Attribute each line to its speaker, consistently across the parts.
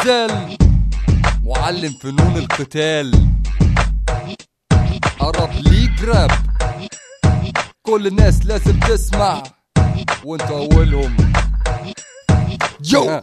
Speaker 1: زلزال معلم فنون القتال قرب ليك راب كل الناس لازم تسمع وانت اولهم يو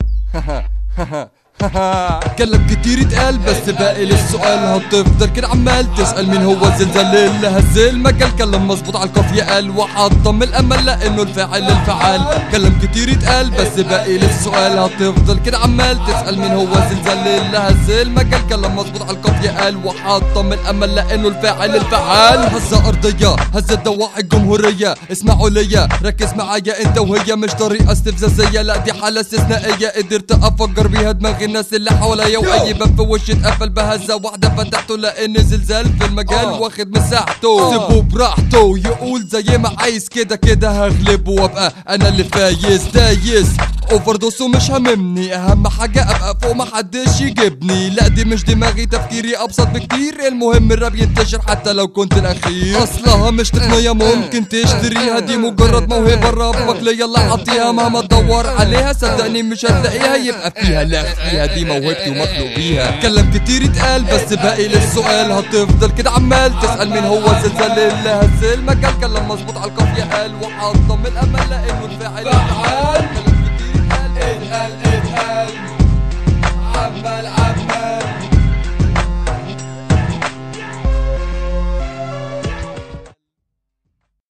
Speaker 1: كلام كتير اتقال بس باقي للسؤال هتفضل كده عمال تسأل مين هو الزلزال اللي هز المجال كلام مظبوط على القافية قال وحطم الأمل لأنه الفاعل الفعال كلام كتير اتقال بس باقي للسؤال هتفضل كده عمال تسأل مين هو الزلزال اللي هز المجال كلام مظبوط على القافية قال وحطم الأمل لأنه الفاعل الفعال هزة أرضية هزة دواعي الجمهورية اسمعوا ليا ركز معايا انت وهي مش طريقة استفزازية لا دي حالة استثنائية قدرت أفجر بيها دماغ الناس اللي حواليا واي باب في وشي اتقفل بهزه واحده فتحته لان زلزال في المجال
Speaker 2: آه.
Speaker 1: واخد مساحته سيبه براحته يقول زي ما عايز كده كده هغلبه وابقى انا اللي فايز دايس اوفر دوس ومش هممني اهم حاجه ابقى فوق محدش يجيبني لا دي مش دماغي تفكيري ابسط بكتير المهم الراب ينتشر حتى لو كنت الاخير اصلها مش تقنيه ممكن تشتريها دي مجرد موهبه ربك ليا الله حاطيها مهما تدور عليها صدقني مش هتلاقيها يبقى فيها لا فيها دي موهبتي ومخلوق بيها كلام كتير اتقال بس باقي للسؤال هتفضل كده عمال تسال مين هو الزلزال اللي هز المجال كلام مظبوط على القافيه قال وحطم الامل لانه الفاعل الفعال